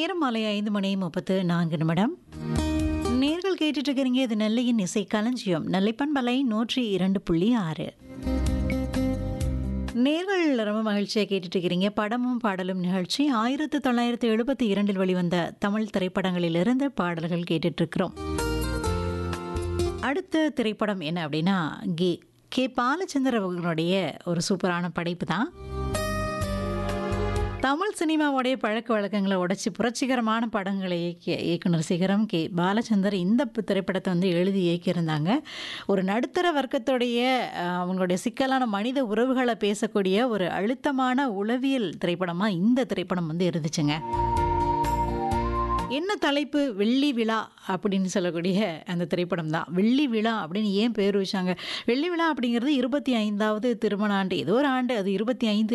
நேரம் மாலை ஐந்து மணி முப்பத்து நான்கு நிமிடம் நேர்கள் கேட்டுட்டு இருக்கிறீங்க இது நெல்லையின் இசை களஞ்சியம் நெல்லைப்பண்பலை நூற்றி இரண்டு புள்ளி ஆறு நேர்கள் ரொம்ப மகிழ்ச்சியாக கேட்டுட்டு இருக்கிறீங்க படமும் பாடலும் நிகழ்ச்சி ஆயிரத்தி தொள்ளாயிரத்தி எழுபத்தி இரண்டில் வெளிவந்த தமிழ் திரைப்படங்களிலிருந்து பாடல்கள் கேட்டுட்டு இருக்கிறோம் அடுத்த திரைப்படம் என்ன அப்படின்னா கே கே பாலச்சந்தர் அவர்களுடைய ஒரு சூப்பரான படைப்பு தான் தமிழ் சினிமாவுடைய பழக்க வழக்கங்களை உடைச்சி புரட்சிகரமான படங்களை இயக்கிய இயக்குனர் சிகரம் கே பாலச்சந்தர் இந்த ப- திரைப்படத்தை வந்து எழுதி இயக்கியிருந்தாங்க ஒரு நடுத்தர வர்க்கத்துடைய அஹ், அவங்களுடைய சிக்கலான மனித உறவுகளை பேசக்கூடிய ஒரு அழுத்தமான உளவியல் திரைப்படமாக இந்த திரைப்படம் வந்து இருந்துச்சுங்க என்ன தலைப்பு வெள்ளி விழா அப்படின்னு சொல்லக்கூடிய அந்த திரைப்படம் தான் வெள்ளி விழா அப்படின்னு ஏன் பேர் வச்சாங்க வெள்ளி விழா அப்படிங்கிறது இருபத்தி ஐந்தாவது திருமண ஆண்டு ஏதோ ஒரு ஆண்டு அது இருபத்தி ஐந்து